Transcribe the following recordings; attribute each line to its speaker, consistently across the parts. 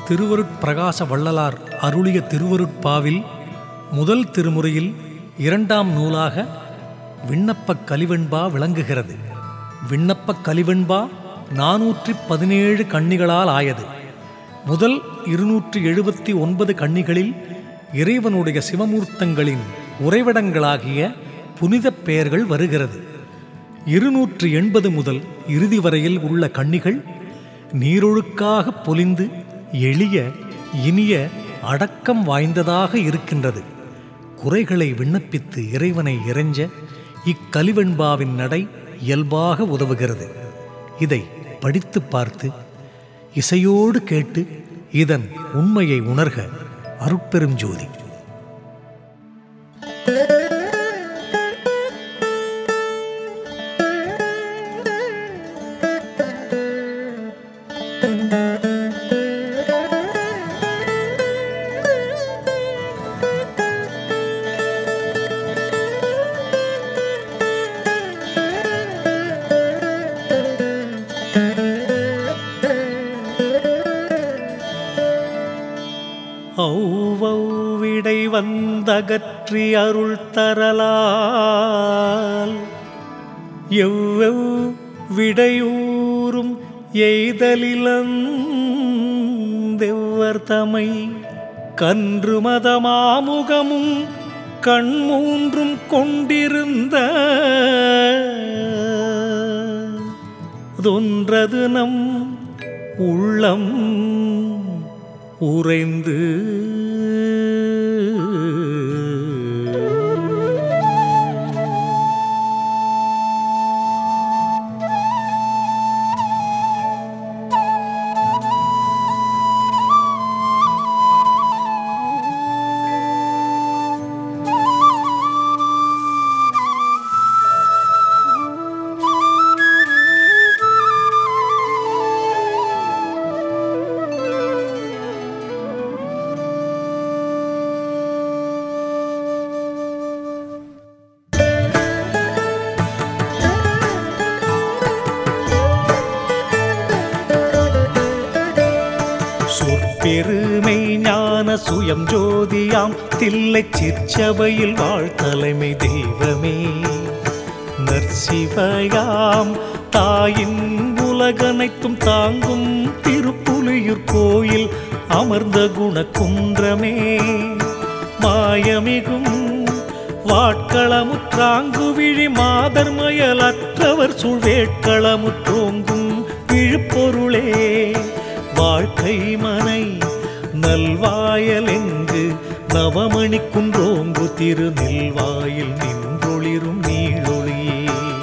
Speaker 1: திருவருட்பிரகாச வள்ளலார் அருளிய திருவருட்பாவில் முதல் திருமுறையில் இரண்டாம் நூலாக விண்ணப்பக் கலிவெண்பா விளங்குகிறது விண்ணப்பக் கலிவெண்பா நாநூற்றி பதினேழு கன்னிகளால் ஆயது முதல் இருநூற்றி எழுபத்தி ஒன்பது கன்னிகளில் இறைவனுடைய சிவமூர்த்தங்களின் உறைவிடங்களாகிய புனிதப் பெயர்கள் வருகிறது இருநூற்று எண்பது முதல் இறுதி வரையில் உள்ள கன்னிகள் நீரொழுக்காக பொலிந்து எளிய இனிய அடக்கம் வாய்ந்ததாக இருக்கின்றது குறைகளை விண்ணப்பித்து இறைவனை இறைஞ்ச இக்கலிவெண்பாவின் நடை இயல்பாக உதவுகிறது இதை படித்து பார்த்து இசையோடு கேட்டு இதன் உண்மையை உணர்க அருட்பெரும் ஜோதி ஔவௌவிடை வந்தகற்றி அருள் தரலால் எவ்வெவ் விடையூறும் எய்தலிலந்தெவ்வர் தமை கன்று மதமாமுகமும் கண்மூன்றும் கொண்டிருந்த தொன்றது நம் உள்ளம் உறைந்து சொற்பெருமை ஞான சுயம் ஜோதியாம் தில்லை சிற்சபையில் வாழ்த்தலைமை தெய்வமே நற்சிவயாம் தாயின் உலகனைத்தும் தாங்கும் திருப்புலியூர் கோயில் அமர்ந்த குணக்குன்றமே மாயமிகும் வாட்களமுற்றாங்கு விழி மாதர்மயலற்றவர் சுழ்வேட்களமுற்றோங்கும் விழுப்பொருளே வாழ்க்கை மனை நல்வாயலெங்கு நவமணி குன்றோங்கு திருநெல்வாயில் நின்றொளிரும் நீளொளியே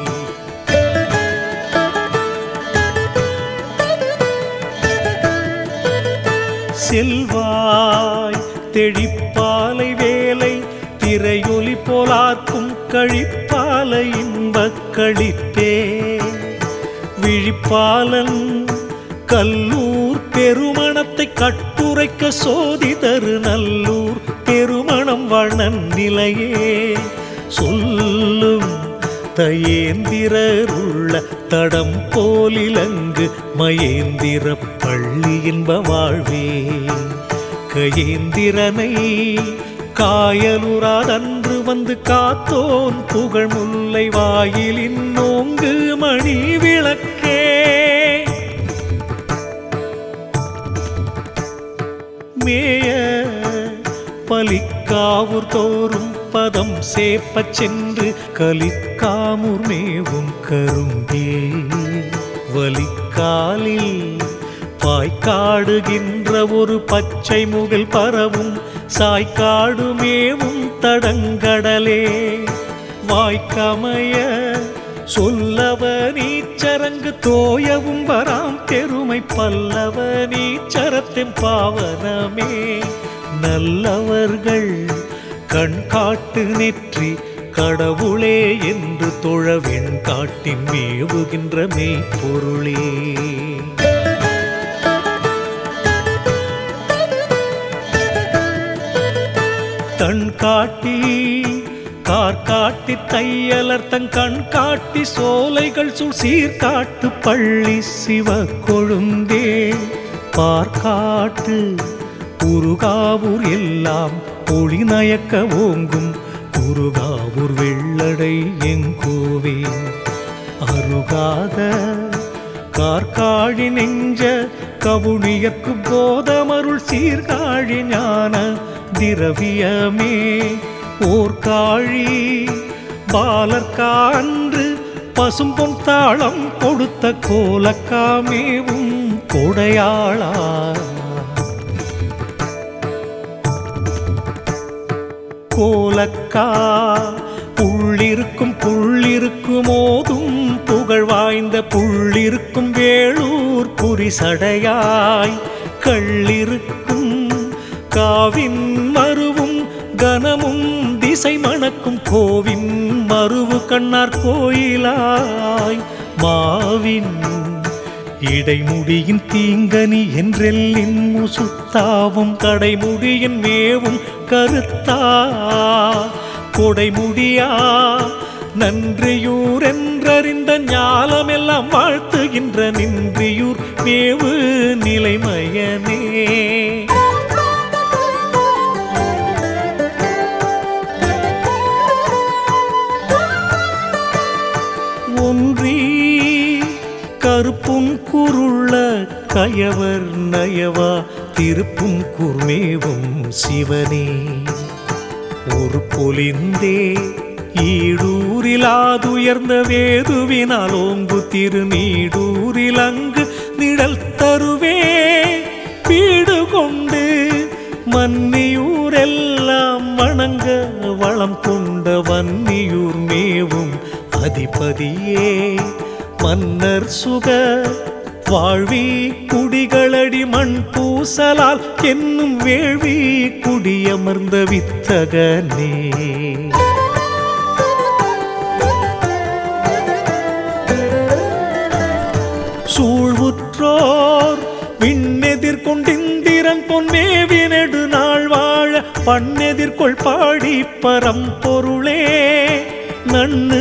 Speaker 1: செல்வாய் தெழிப்பாலை வேலை திரையொலி போலார்க்கும் கழிப்பாலை இன்பக் களிப்பே விழிப்பாலன் கல்லூர் பெருமணத்தை கட்டுரைக்க சோதி தரு நல்லூர் பெருமணம் வாழ்நன் நிலையே சொல்லும் தயேந்திரர் உள்ள தடம் போலிலங்கு மயேந்திர பள்ளி என்ப வாழ்வே கயேந்திரனை காயலுறாதன்று வந்து காத்தோன் புகழ் முல்லை வாயிலின் நோங்கு மணி விளக்கே மேய பலிக்காவூர் தோறும் பதம் சேப்பச் சென்று கலிக்காமூர் மேவும் கரும்பே வலிக்காலில் பாய்க்காடுகின்ற ஒரு பச்சை முகில் பரவும் சாய்க்காடு மேவும் தடங்கடலே வாய்க்கமைய சொல்லவ நீச்சரங்கு தோயவும் வராம் பெருமை பல்லவ நீச்சரத்தின் பாவனமே நல்லவர்கள் கண் காட்டு நெற்றி கடவுளே என்று தொழவெண் காட்டின் மேவுகின்ற மெய்ப்பொருளே தன் காட்டி கார்காட்டி தையலர் தன் கண் காட்டி சோலைகள் சுழ் சீர்காட்டு பள்ளி சிவ கொழுந்தே பார்க்காட்டு உருகாவூர் எல்லாம் ஒளி நயக்க ஓங்கும் உருகாவூர் வெள்ளடை எங்கோவே அருகாத கார்காழி நெஞ்ச கவுனியற்கு போதமருள் சீர்காழி ஞான திரவியமே ஓர்காழி பாலர்கான்று பசும்பொன் தாளம் கொடுத்த கோலக்காமேவும் கொடையாளா கோலக்கா புள்ளிருக்கும் புள்ளிருக்கும் ஓதும் புகழ் வாய்ந்த புள்ளிருக்கும் வேளூர் புரிசடையாய் கள்ளிருக்கும் காவின் மருவும் கனமும் திசை மணக்கும் கோவின் மருவு கண்ணார் கோயிலாய் மாவின் இடைமுடியின் தீங்கனி என்றெல்லின் முசுத்தாவும் கடைமுடியின் மேவும் கருத்தா கொடைமுடியா நன்றியூர் என்றறிந்த ஞாலமெல்லாம் வாழ்த்துகின்ற நின்றியூர் மேவு நிலைமயனே ஒன்றி கருப்பும் குருள்ள கயவர் நயவா திருப்பும் குர்மேவும் சிவனே ஒரு பொலிந்தே ஈடூரிலாதுயர்ந்த வேதுவினால் ஓங்கு திருநீடூரில் அங்கு நிழல் தருவே வீடு கொண்டு மன்னியூரெல்லாம் வணங்க வளம் கொண்ட வன்னியூர் மேவும் அதிபதியே மன்னர் சுக வாழ்வி குடிகளடி மண் பூசலால் என்னும் வேள்வி குடியமர்ந்த வித்தகனே சூழ்வுற்றோர் விண்ணெதிர்கொண்டிந்திரன் பொன்மேவி நெடு நாள் வாழ பண்ணெதிர்கொள் பாடி பரம்பொருளே நன்னு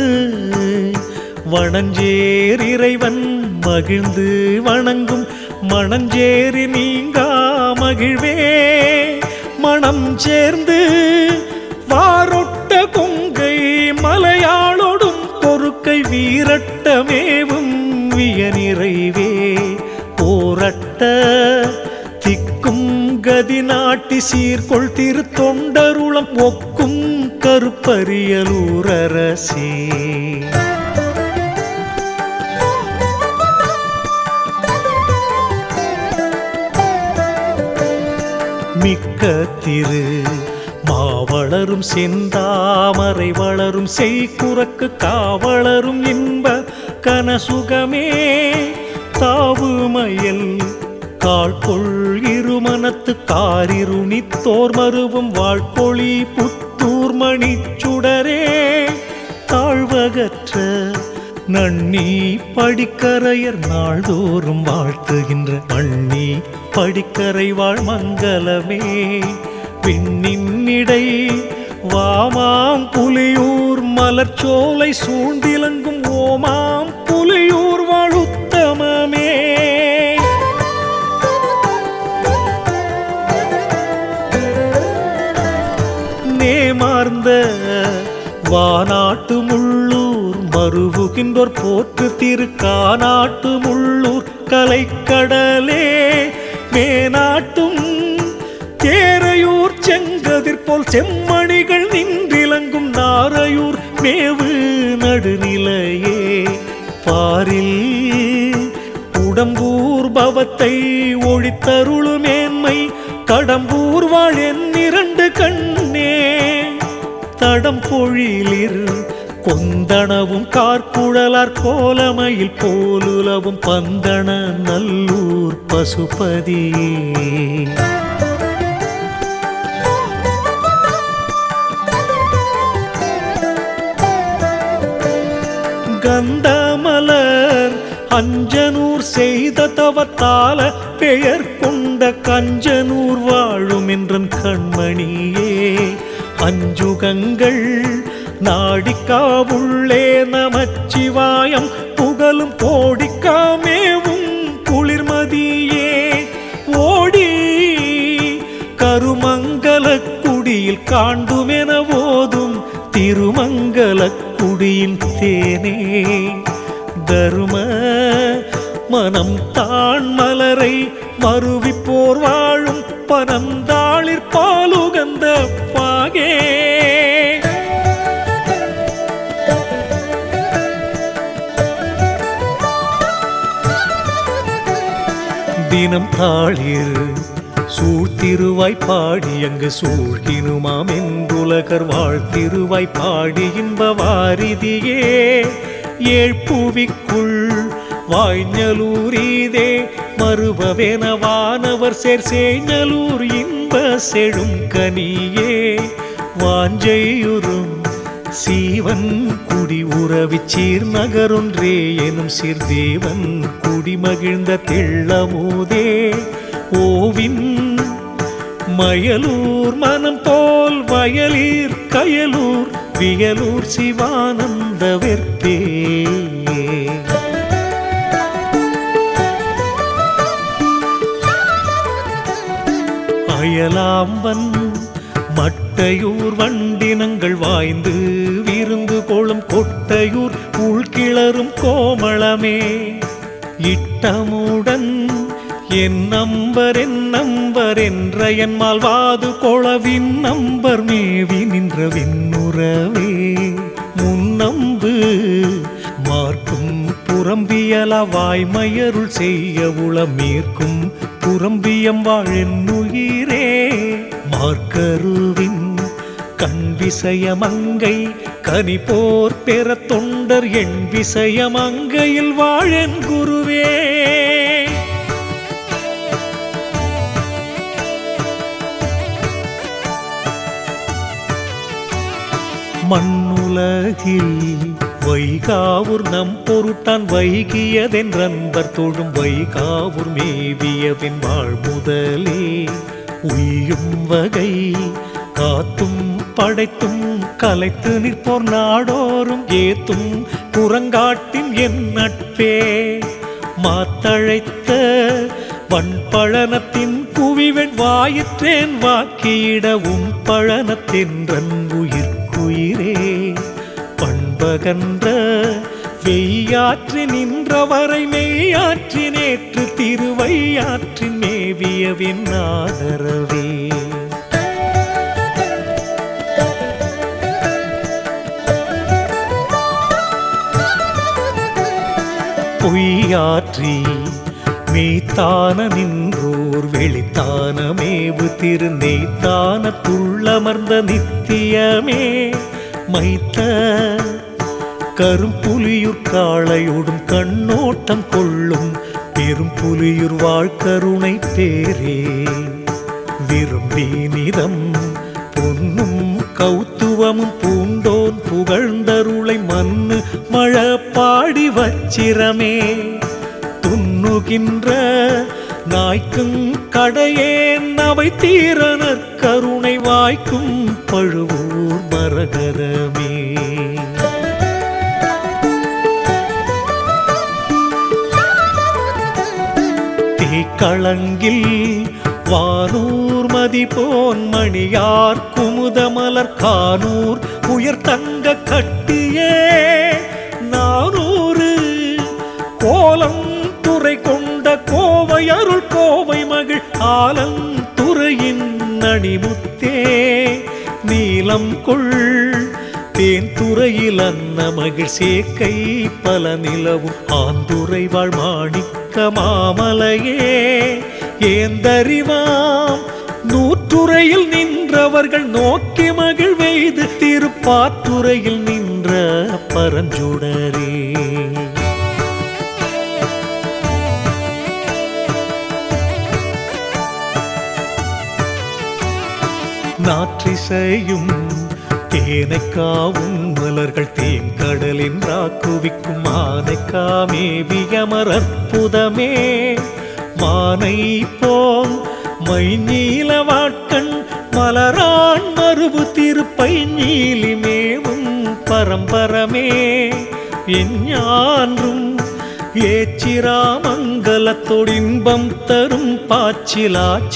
Speaker 1: வனஞ்சேர் இறைவன் மகிழ்ந்து வணங்கும் மணஞ்சேரி நீங்கா மகிழ்வே மனம் சேர்ந்து வாரொட்ட கொங்கை மலையாளொடும் பொறுக்கை வீரட்டமேவும் விய நிறைவே போரட்ட திக்கும் கதி நாட்டி சீர்கொள் திருத்தொண்டருளம் ஒக்கும் கருப்பரியலூரரசே மிக்க திரு மாவளரும் செந்தாமரை வளரும் செய்குறக்கு காவளரும் இன்ப கனசுகமே தாவுமயல் காழ்கொள் இருமனத்து காரிருணித்தோர் மருவும் வாழ்கொழி புத்தூர் மணிச்சுடரே தாழ்வகற்ற நன்னி படிக்கரையர் நாள்தோறும் வாழ்த்துகின்ற அண்ணி படிக்கரை வாழ் மங்களமே விண்ணின்னிடை வாமாம் புலியூர் மலர்ச்சோலை சூழ்ந்திலங்கும் ஓமாம் புலியூர் வாழுத்தமமே நேமார்ந்த வானாட்டு முள்ளூர் மருவுகின்றோர் போற்று திருக்கானாட்டு முள்ளூர் கலைக்கடலே மேனாட்டும் தேரையூர் செங்கதிர் போல் செம்மணிகள் நின்றிலங்கும் நாரையூர் மேவு நடுநிலையே பாரில் உடம்பூர் பவத்தை ஒழித்தருளு மேன்மை கடம்பூர் வாழ் இரண்டு கண்ணே தடம் பொழிலிர் கொந்தனவும் கார்குழலார் கோலமையில் போலுலவும் பந்தன நல்லூர் பசுபதியே கந்தமலர் அஞ்சனூர் செய்த தவத்தால பெயர் கொண்ட கஞ்சனூர் வாழும் என்றன் கண்மணியே அஞ்சுகங்கள் நாடிக்காவுள்ளே நமச்சிவாயம் புகழும் கோடிக்காமேவும் குளிர்மதியே மனம் தான் மலரை மறுவிப்போர் வாழும் பனந்தாளிர் பாலுகந்த பாகே தினம் தாளிர் சூழ்த்திருவாய் பாடி அங்கு சூழ்கினுமாம் என்றுலகர் வாழ்த்திருவாய் பாடி இன்ப வாரிதியே ஏழ்புவிக்குள் வாய்ஞலூரீதே மறுபவென வானவர் சேர் சேஞலூர் இன்ப செழும் கனியே வாஞ்சையுறும் சீவன் குடி உறவிச் சீர் நகரொன்றே எனும் சீர்தேவன் குடி மகிழ்ந்த தெள்ளமோதே ஓவின் மயலூர் மனம் போல் வயலீர் கயலூர் வியலூர் சிவானந்த வெற்பே அயலாம்பன் மட்டையூர் வண்டினங்கள் வாய்ந்து விருந்து கொளும் கொட்டையூர் உள்கிளரும் கோமளமே இட்டமுடன் என் நம்பர் என் நம்பர் என்ற என் மால்வாது கொளவின் நம்பர் மேவி நின்ற விண்ணுறவே முன்னம்பு மார்க்கும் புறம்பியல வாய்மையருள் செய்ய உளமீர்க்கும் புறம்பியம் வாழென்னுயிரே மார்க்கருவின் கண் விசயமங்கை கனி போர் பெற தொண்டர் என் விசயமங்கையில் வாழென் குருவே மண்ணுலகில் வைகாவூர் நம் பொருட்டான் வைகியதென்றன்பர் தொழும் வைகாவூர் மேவியவின் வாழ்முதலே உய்யும் வகை காத்தும் படைத்தும் கலைத்து நிற்போர் நாடோறும் ஏத்தும் புறங்காட்டின் என் நட்பே மாத்தழைத்த வன்பழனத்தின் குவிவெண் வாயிற்றேன் வாக்கியிடவும் பழனத்தின்றன் உயிர்க்குயிரே பண்பகன்ற வெய்யாற்றி நின்றவரை மெய்யாற்றி நேற்று திருவையாற்றின் மேவியவின் ஆதரவே பொய்யாற்றி மெய்த்தான நின்றோர் வெளித்தான மேவு திரு நெய்த்தான துள்ளமர்ந்த நித்தியமே மைத்த கரும்புலியுர் காளையோடும் கண்ணோட்டம் கொள்ளும் பெரும் புலியுர் வாழ்கருணை பேரே விரும்பி நிதம் பொன்னும் கௌத்துவமும் பூண்டோன் புகழ்ந்தருளை மண்ணு மழ பாடி வச்சிரமே துண்ணுகின்ற நாய்க்கும் கடையேன் அவை தீரனர் கருணை வாய்க்கும் பழுவூர் மரகதமே தீக்களங்கில் வானூர் மதிபோன் மணியார் குமுதமலர் கானூர் உயர் தங்க கட்டியே நானூறு கோலம் துறை கொண்ட கோவை அருள் கோவை மகிழ் ஆலன் துறையின் அணிமுத்தே நீலம் கொள் தேன் துறையில் அன்ன மகிழ் சேக்கை பல நிலவும் ஆந்துரை வாழ் மாணிக்க மாமலையே ஏந்தறிவாம் நூற்றுறையில் நின்றவர்கள் நோக்கி மகிழ்வெய்து திருப்பாத்துறையில் நின்ற பரஞ்சுடரே நாற்றிசையும் தேனைக்காவும் மலர்கள் தேங்கடலின் ராக்குவிக்கும் ஆனைக்கா மேவியமர் அற்புதமே மானை போம் மைநீல வாட்கண் மலரான் மறுபு திருப்பை நீலி மேவும் பரம்பரமே எஞ்ஞான்றும் ஏச்சிராமங்கலத்தொடின்பம் தரும்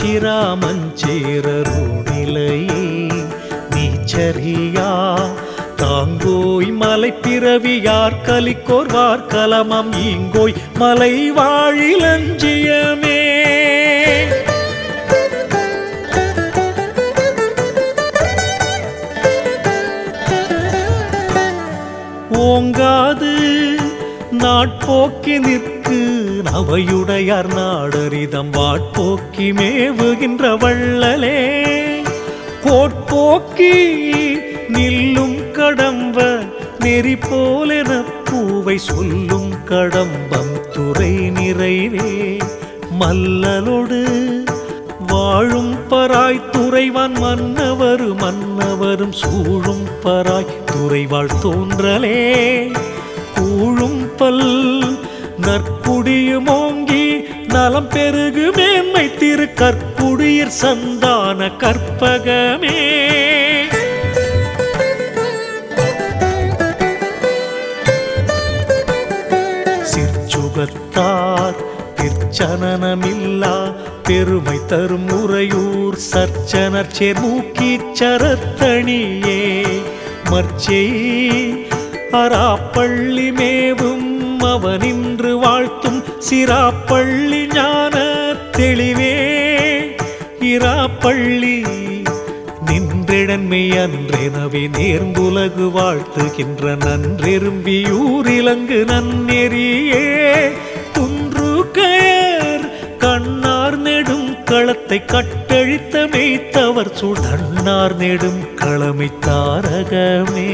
Speaker 1: பாச்சிலாச்சிராமஞ்சேரருணிலையே நீச்சரியா தாங்கோய் மலை பிறவியார் கலிக்கோர்வார் கலமம் ஈங்கோய் மலை வாழிலஞ்சியமே ஓங்காது நாட்போக்கி நிற்கு நவையுடையார் நாடரிதம் வாட்போக்கி மேவுகின்ற வள்ளலே கோட்போக்கி நில்லும் கடம்ப நெறி போலென பூவை சொல்லும் கடம்பம் துறை நிறைவே மல்லலோடு வாழும் பராய் துறைவான் மன்னவர் மன்னவரும் சூழும் பராய் துறைவாழ் தோன்றலே கூழும் பல் நற்குடியும் ஓங்கி நலம் பெருகு மேன்மை திரு கற்குடியர் சந்தான கற்பகமே சிற்சுகத்தார் திருச்சனனமில்லா பெருமை தரும் உறையூர் சர்ச்சனர் சேர்மூக்கிச் சரத்தணியே மர்ச்சை அராப்பள்ளி மேவும் அவனின்று வாழ்த்தும் சிராப்பள்ளி ஞான தெளிவே இராப்பள்ளி நின்றெடன்மை அன்றெனவே நேர்ந்துலகு வாழ்த்துகின்ற நன்றெரும்பியூரிலங்கு நன்னெறியே குன்று கயர் கண்ணார் நெடும் களத்தை கட்டழித்த மெய்த்தவர் சூழ் தன்னார் நெடும் களமை தாரகமே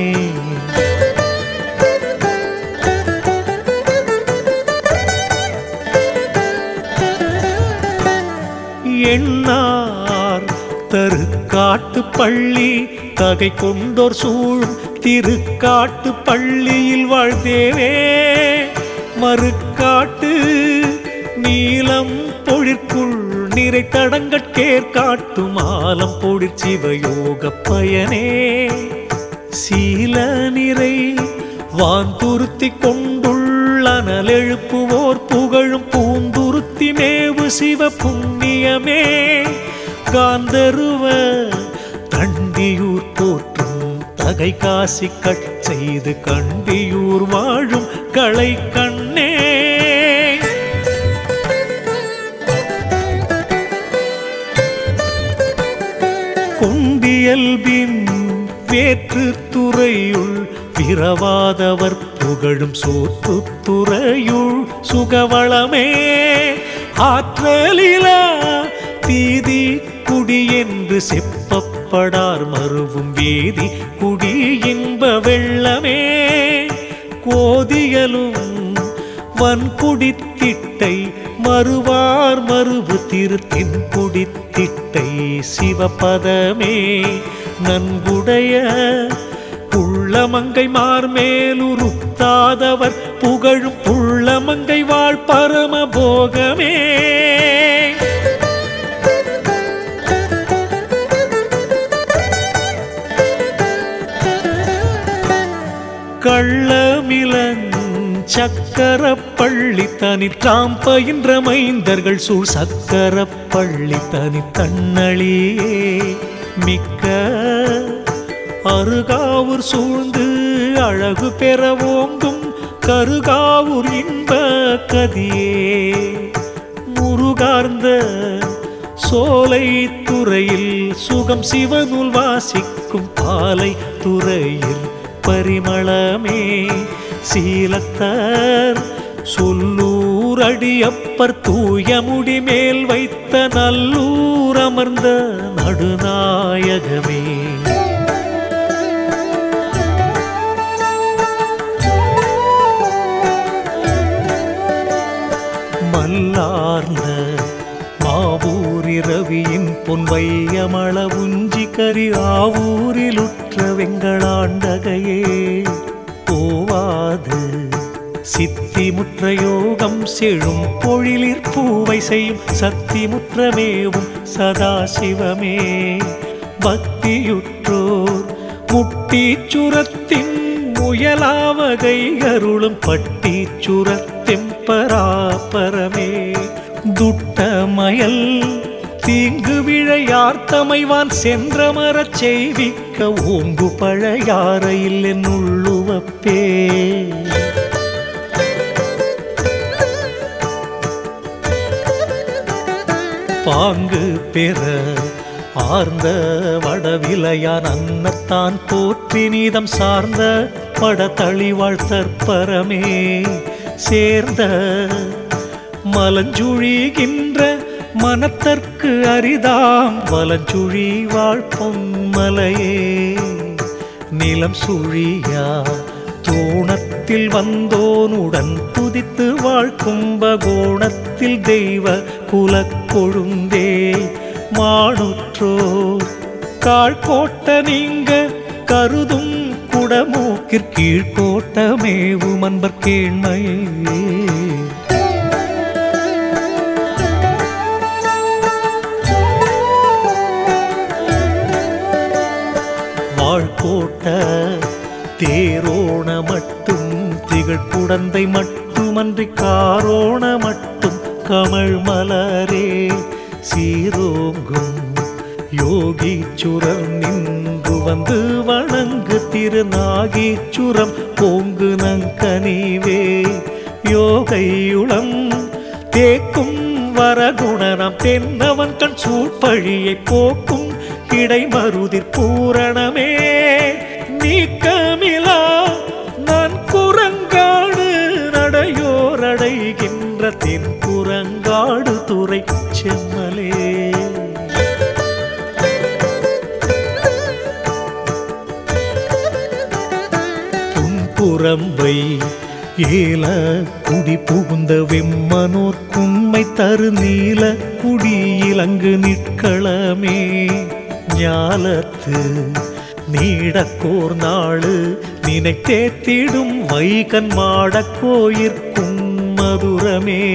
Speaker 1: எண்ணார் தருக்காட்டு பள்ளி தகை கொண்டோர் சூழும் திருக்காட்டு பள்ளியில் வாழ்ந்தேவே மறுக்காட்டு நீலம் பொழிற்குள் நிறை தடங்கட்கேற்காட்டு மாலம் பொழிற் சிவயோக பயனே சீல நிறை வாந்துருத்தி கொண்டுள்ளனல் எழுப்புவோர் புகழும் பூந்துருத்தி மேவு சிவ புண்ணியமே காந்தருவ கண்டியூர் போற்றும் தகை காசி கட் செய்து கண்டியூர் வாழும் களை கண்ணே கொண்டியல்பின் வேற்று துறையுள் பிறவாதவர் புகழும் சோத்து துறையுள் சுகவளமே ஆற்றலிலா தீதி குடி என்று செப்பப்படார் மறுவும் வேதி குடி இன்ப வெள்ளமே கோதியலும் வன்குடித்திட்டை மறுவார் மறுவு திரு தென்குடித்திட்டை சிவபதமே நன்குடைய புள்ளமங்கை மார்மேலுருத்தாதவர் புகழும் புள்ளமங்கை வாழ் பரம போகமே கள்ளமிலன் சக்கர பள்ளி தனி தாம் பயின்ற மைந்தர்கள் சூழ் சக்கர பள்ளி தனி தன்னழியே மிக்க அருகாவூர் சூழ்ந்து அழகு பெற ஓங்கும் கருகாவூர் இன்ப கதியே முருகார்ந்த சோலை துறையில் சுகம் சிவனுள் வாசிக்கும் பாலை துறையில் பரிமளமே சீலத்தர் சொல்லூர் அடியப்பர் தூய முடி மேல் வைத்த நல்லூர் அமர்ந்த நடுநாயகமே மல்லார்ந்த மாவூரிரவியின் பொன் வையமள உஞ்சி கரி ஆவூரிலுற்ற வெங்களாண்டகையே போவாது சித்தி முற்ற யோகம் செழும் பொழிலிற் பூவை செய்யும் சக்தி முற்றமேவும் சதாசிவமே பக்தியுற்றோர் முட்டீச்சுரத்தின் முயலாவகை அருளும் பட்டீச்சுரத்தெம்பராபரமே துட்டமயல் தீங்கு விழையார் தமைவான் சென்ற மரச் செய்விக்க ஓங்கு பழையாறையில் என் உள்ளுவப்பே பாங்கு பெற ஆர்ந்த வடவிலையான் அன்னத்தான் போற்றி நீதம் சார்ந்த படதளிவாழ் தற்பரமே சேர்ந்த மலஞ்சுழிகின்ற மனத்தற்கு அரிதாம் வலஞ்சுழி வாழ்ப்பொன் மலையே நிலம் சுழியா தோணத்தில் வந்தோனுடன் துதித்து வாழ்கும்பகோணத்தில் தெய்வ குலக்கொழுந்தே மாணுற்றோர் காழ்கோட்ட நீங்க கருதும் குடமூக்கிற் கீழ்கோட்டமேவும் அன்பர் கேண்மையே வாழ்கோட்ட தேரோண மட்டும் திகழ் குடந்தை மட்டுமன்றி காரோண மட்டும் கமழ் மலரே சீரோங்கும் யோகீச்சுரர் நின்று வந்து வணங்கு திருநாகீச்சுரம் போங்கு நங்கனிவே யோகையுளம் தேக்கும் வரகுணனம் தென்னவன் கண் சூழ்பழியை போக்கும் இடைமருதிற் பூரணமே நீக்கமிலா நான் குரங்காடு நடையோரடைகின்ற தென் குரங்காடு துறை செம்மலே புறம்பை ஏல குடி புகுந்த வெம்மனோர் குண்மை தரு நீல குடியிலங்கு நிற்களமே ஞாலத்து நீடக்கோர் நாளு நினைத்தேத்திடும் வைகன் மாடக் கோயிற்கும் மதுரமே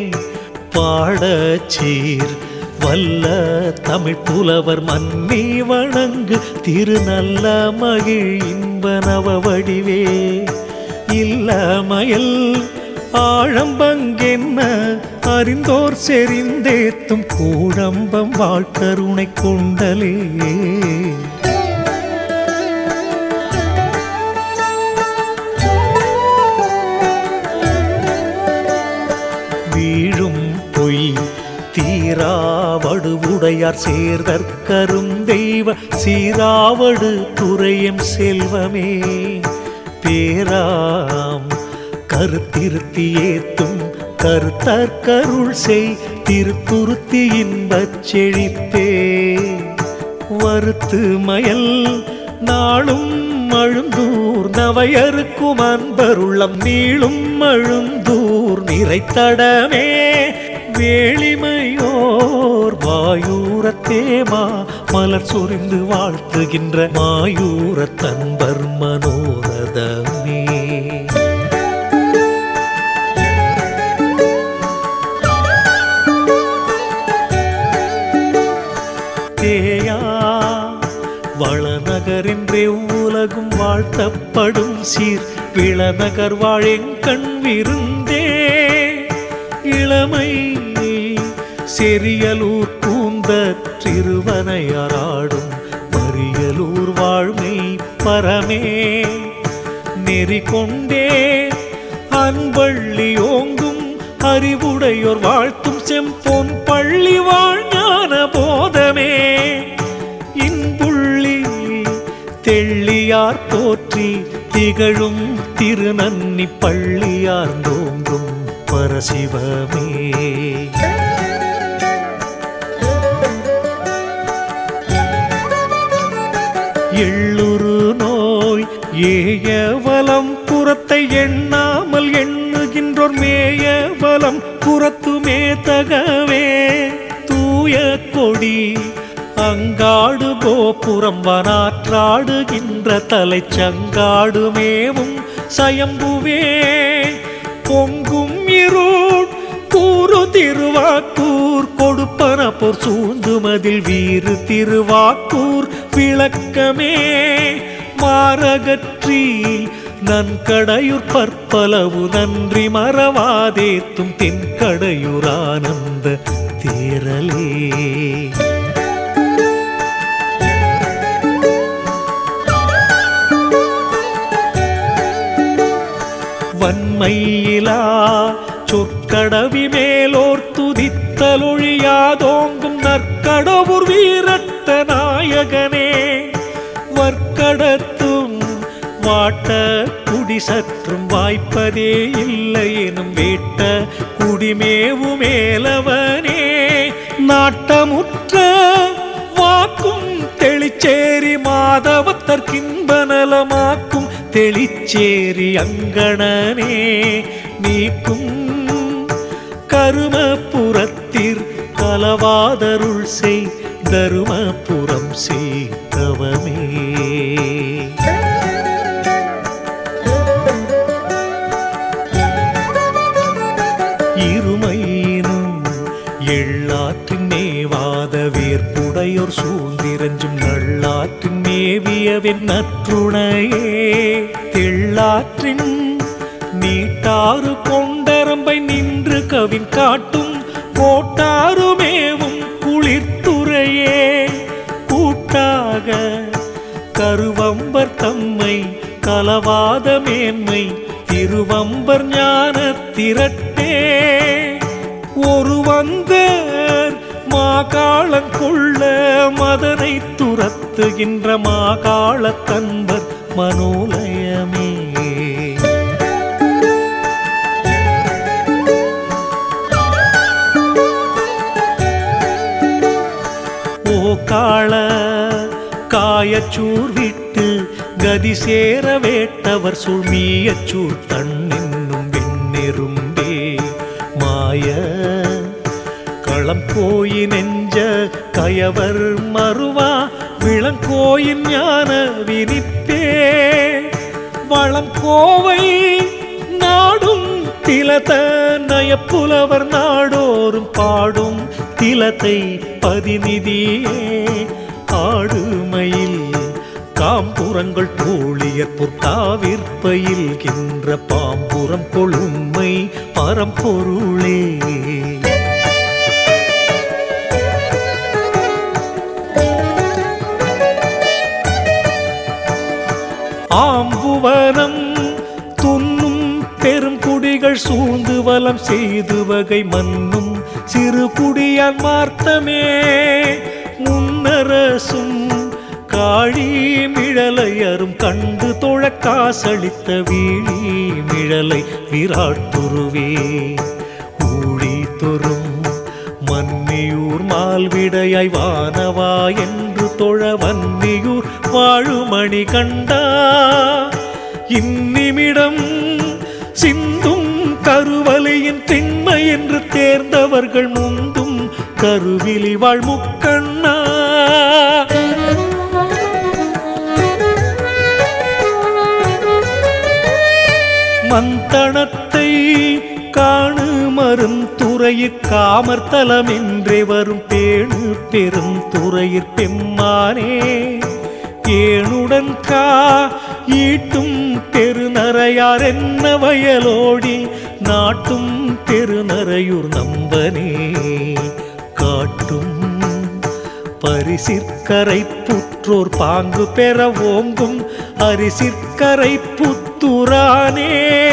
Speaker 1: பாடச்சீர் வல்ல தமிழ் புலவர் மன்னி வணங்கு திருநல்ல மகிழ் இன்ப நவ வடிவே இல்லமயல் ஆழம்பங்கென்ன அறிந்தோர் செறிந்தேத்தும் கூழம்பம் வாழ்க்கருணை கொண்டலே வீழும் பொய் தீராவடு உடையார் சேர்தற்கரும் தெய்வ சீராவடு துறையம் செல்வமே பேராம் கருத்திருத்தி ஏத்தும் கருத்தற்கருள் செய் திருத்துருத்தி இன்பச் செழிப்பே வருத்து மயல் நாளும் அழுந்தூர் நவையருக்கும் அன்பருள்ளம் நீளும் அழுந்தூர் நிறைத்தடமே வேளிமையோர் வாயூரத்தேமா மலர் சொரிந்து வாழ்த்துகின்ற மாயூரத் தன்பர் மனோரதமே தேயா வளநகரென்றே உலகும் வாழ்த்தப்படும் சீர் விளநகர் வாழெங்கண் விருந்தே இளமை செரியலூர் பூந்த திருவனையராடும் மறியலூர் வாழ்மை பரமே நெறி கொண்டே அன்பள்ளி ஓங்கும் அறிவுடையோர் வாழ்த்தும் செம்பொன் பள்ளி வாழ்ஞான போதமே இன்புள்ளி தெள்ளியார் போற்றி திகழும் திருநன்னி பள்ளியார் தோங்கும் பரசிவமே எள்ளுரு நோய் ஏயவலம் புறத்தை எண்ணாமல் எண்ணுகின்றோர் மேயவலம் புறத்துமே தகவே தூய கொடி அங்காடு கோபுரம் வனாற்றாடுகின்ற தலைச்சங்காடு மேவும் சயம்புவே பொங்கும் இருள் கூறு திருவாக்கூர் கொடுப்பன போர் சூழ்ந்து மதில் வீறு திருவாக்கூர் விளக்கமே மாரகற்றி நன்கடையுற் பற்பலவு நன்றி மறவாதேத்தும் தென்கடையுர் ஆனந்த தேரலே வன்மையிலா சொற்கடவி மேலோர் துதித்தலொழியாதோங்கும் நற்கடவுர் வீரட்ட நாயகனே வர்க்கடத்தும் வாட்ட குடி சற்றும் வாய்ப்பதே இல்லை எனும் வேட்ட குடிமேவுமேலவனே நாட்டமுற்ற வாக்கும் தெளிச்சேரி மாதவத்தற்கின்ப நலமாக்கும் தெளிச்சேரி அங்கணனே நீக்கும் கருமபுரத்திற் கலவாதருள் செய் தருமபுரம் செய்தவமே இருமையினும் எள்ளாற்றின் மேவாத வேற்புடையோர் சூழ்ந்திரஞ்சும் நள்ளாற்றின் மேவியவின் நற்றுணையே தெள்ளாற்றின் நீட்டாறு கொண்டரம்பை நின்று கவின் காட்டும் கோட்டாருமேவும் குளிர்த்துறையே கூட்டாக கருவம்பர் தம்மை கலவாத மேன்மை திருவம்பர் ஞான திரட்டே ஒரு வந்தர் மாகாளம் கொள்ள மதனை துரத்துகின்ற மாகாள தன்பர் மனோலயமே ஓ காள காயச்சூர் விட்டு கதி சேர வேட்டவர் சுழ்மியச்சூர் தன்னென்னும் வெண்ணெரும்பே மாய களம் கோயி நெஞ்ச கயவர் மறுவா விளங்கோயின் ஞான விரிப்பே வளம் கோவை நாடும் திலத நயப்புலவர் நாடோறும் பாடும் திலத்தை பதிநிதியே ஆடுமையில் காம்புறங்கள் தோழியற் பொற்காவிற்பயில்கின்ற பாம்புறம் கொழுமை பரம்பொருளே ஆம்புவனம் துன்னும் பெரும் குடிகள் சூழ்ந்து வலம் செய்து வகை மன்னும் சிறு குடியான் மார்த்தமே முன்னரசும் காழி மிழலையரும் கண்டு தொழ காசளித்த வீழி மிழலை விராட்டுருவே ஊழி தொறும் மன்னியூர் மால்விடையாய் வானவா என்று தொழ வன்னியூர் வாழுமணி கண்டா இந்நிமிடம் சிந்தும் கருவலையின் திண்மை என்று தேர்ந்தவர்கள் முந்தும் கருவிலி வாழ் முக்கண்ணா மந்தணத்தை காணு மருந்துறையிற் காமர்த்தலமென்றே வரும் பேணு பெரும் துறையிற் பெம்மானே ஏனுடன் கா ஈட்டும் பெருநரையார் என்ன வயலோடி நாட்டும் பெருநரையூர் நம்பனே காட்டும் பரிசிற்கரை புற்றோர் பாங்கு பெற ஓங்கும் அரிசிற்கரை புத்துரானே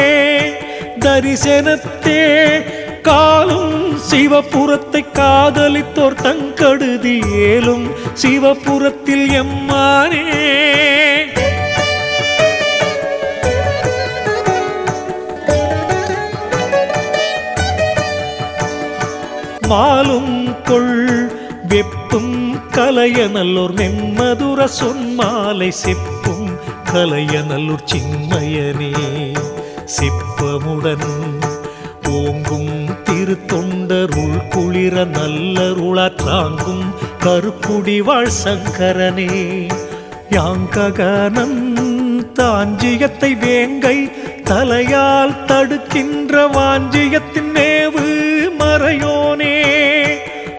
Speaker 1: தரிசனத்தே காலும் சிவபுரத்தை காதலித்தோர் தங்கடுதி ஏலும் சிவபுரத்தில் எம்மானே மாலும் கொள் வெப்பும் கலைய நல்லோர் மெம்மதுர சொன்மாலை செப்பும் கலைய நல்லூர் சின்மயனே சிப்பமுடன் ஓங்கும் திருத்தொண்டருள் குளிர நல்லருளாற்றாங்கும் கருப்புடி வாழ் சங்கரனே யாங்ககனன் தாஞ்சியத்தை வேங்கை தலையால் தடுக்கின்ற வாஞ்சியத்தின் நேவு மறையோ